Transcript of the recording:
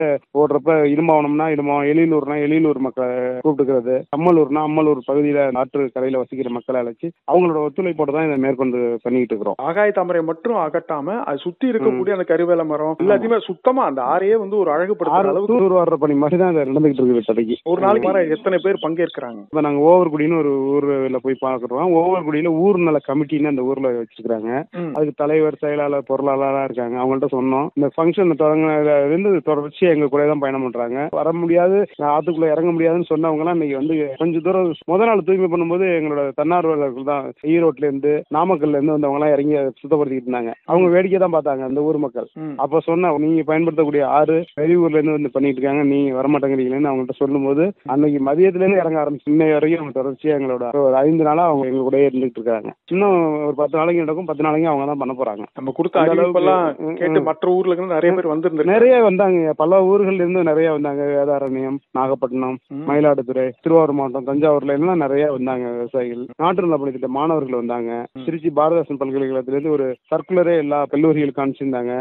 ஓடுறப்ப இடும்பாவனம்னா இடும்பாவனம் எழிலூர்னா எழிலூர் மக்களை கூப்பிட்டுக்கிறது அம்மலூர்னா அம்மலூர் பகுதியில ஆற்று கரையில வசிக்கிற மக்களை அழைச்சி அவங்களோட ஒத்துழைப்போட தான் இதை மேற்கொண்டு பண்ணிக்கிட்டு இருக்கிறோம் ஆகாய தாமரை மட்டும் அகட்டாம அது சுத்தி இருக்கக்கூடிய அந்த கருவேல மரம் எல்லாத்தையுமே சுத்தமா அந்த ஆறையே வந்து ஒரு அழகுபடுத்துற ஆறு அளவுக்கு தூர் வர்ற பணி மாதிரி தான் இது நடந்துகிட்டு இருக்குது இப்போதைக்கு ஒரு நாளைக்கு வர எத்தனை பேர் பங்கேற்கிறாங்க இப்போ நாங்கள் ஓவர்குடின்னு ஒரு ஊர்ல போய் பார்க்குறோம் ஓவர்குடியில ஊர் நல கமிட்டின்னு அந்த ஊர்ல வச்சிருக்காங்க ம். அதுக்கு தலைவர் செயலாளர் பொருளாளராக இருக்காங்க அவங்கள்ட்ட சொன்னோம் இந்த ஃபங்க்ஷன் தொடங்கினதுலேருந்து தொடர்ச்சியாக எங்க கூட தான் பயணம் பண்றாங்க வர முடியாது ஆத்துக்குள்ள இறங்க முடியாதுன்னு சொன்னவங்கலாம் இன்னைக்கு வந்து கொஞ்சம் தூரம் முத நாள் தூய்மை பண்ணும்போது எங்களோட தன்னார்வலர்கள் தான் ஈரோட்ல இருந்து நாமக்கல்ல இருந்து வந்தவங்க எல்லாம் இறங்கி அதை சுத்தப்படுத்திக்கிட்டு இருந்தாங்க அவங்க வேடிக்கை தான் பார்த்தாங்க அந்த ஊர் மக்கள் ம். அப்ப சொன்ன நீங்க பயன்படுத்தக்கூடிய ஆறு வெளியூர்ல இருந்து வந்து பண்ணிட்டு இருக்காங்க நீங்க வரமாட்டேங்கிறீங்களேன்னு அவங்கள்ட்ட சொல்லும்போது அன்னைக்கு மதியத்துல இருந்து இறங்க ஆரம்பிச்சு இன்னை வரைக்கும் அவங்க தொடர்ச்சியா எங்களோட ஒரு ஐந்து நாளா அவங்க எங்க கூடயே இருந்துட்டு இருக்காங்க இன்னும் ஒரு பத்து நாளைக்கு நடக்கும் பத்து நாளைக்கு அவங்க தான் பண்ண போறாங்க நம்ம கொடுத்த அந்த அறிவிப்பெல்லாம் அளவுக்கு, ம், கேட்டு ம். மற்ற ஊர்ல இருந்து நிறைய பேர் வந்திருந்தாங்க நிறைய வந்தாங்க பல ஊர்கள்ல இருந்து நிறைய வந்தாங்க வேதாரண்யம் நாகப்பட்டினம் ம். மயிலாடுதுறை திருவாரூர் மாவட்டம் தஞ்சாவூர்ல எல்லாம் நிறைய வந்தாங்க விவசாயிகள் நாட்டு நல பணித்திட்ட மாணவர்கள் வந்தாங்க திருச்சி பாரதாசன் பல்கலைக்கழகத்திலிருந்து ஒரு சர்க்குலரே எல்லா கல்லூரிகளுக்கும் அனுப்பிச்சிருந்தாங்க